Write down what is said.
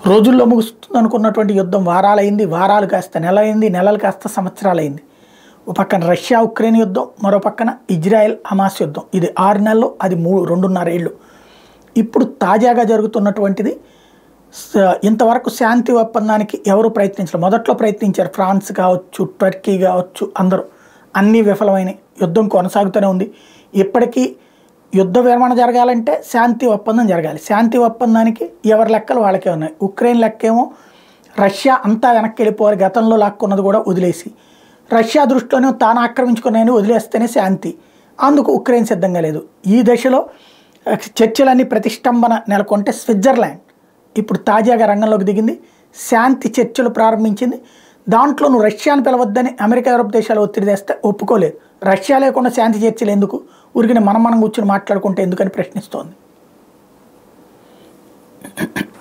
రోజుల్లో ముగుస్తుంది అనుకున్నటువంటి యుద్ధం వారాలైంది వారాలు కాస్త నెల అయింది నెలలు కాస్త సంవత్సరాలైంది ఒక పక్కన రష్యా ఉక్రెయిన్ యుద్ధం మరో పక్కన ఇజ్రాయెల్ హమాస్ యుద్ధం ఇది ఆరు నెలలు అది మూడు రెండున్నర ఏళ్ళు ఇప్పుడు తాజాగా జరుగుతున్నటువంటిది స- ఇంతవరకు శాంతి ఒప్పందానికి ఎవరు ప్రయత్నించరు మొదట్లో ప్రయత్నించారు ఫ్రాన్స్ కావచ్చు టర్కీ కావచ్చు అందరూ అన్నీ విఫలమైనవి యుద్ధం కొనసాగుతూనే ఉంది ఇప్పటికీ యుద్ధ విరమణ జరగాలంటే శాంతి ఒప్పందం జరగాలి శాంతి ఒప్పందానికి ఎవరి లెక్కలు వాళ్ళకే ఉన్నాయి ఉక్రెయిన్ లెక్కేమో రష్యా అంతా వెనక్కి వెళ్ళిపోవాలి గతంలో లాక్కున్నది కూడా వదిలేసి రష్యా దృష్టిలోనే తాను ఆక్రమించుకున్నాయని వదిలేస్తేనే శాంతి అందుకు ఉక్రెయిన్ సిద్ధంగా లేదు ఈ దశలో ఆ, చర్చలన్నీ ప్రతిష్టంభన నెలకొంటే స్విట్జర్లాండ్ ఇప్పుడు తాజాగా రంగంలోకి దిగింది శాంతి చర్చలు ప్రారంభించింది దాంట్లో నువ్వు రష్యాను పిలవద్దని అమెరికా యూరోప్ దేశాలు ఒత్తిడి తెస్తే ఒప్పుకోలేదు రష్యా లేకుండా శాంతి చర్చలు ఎందుకు ఊరికి మనం మనం కూర్చొని మాట్లాడుకుంటే ఎందుకని ప్రశ్నిస్తోంది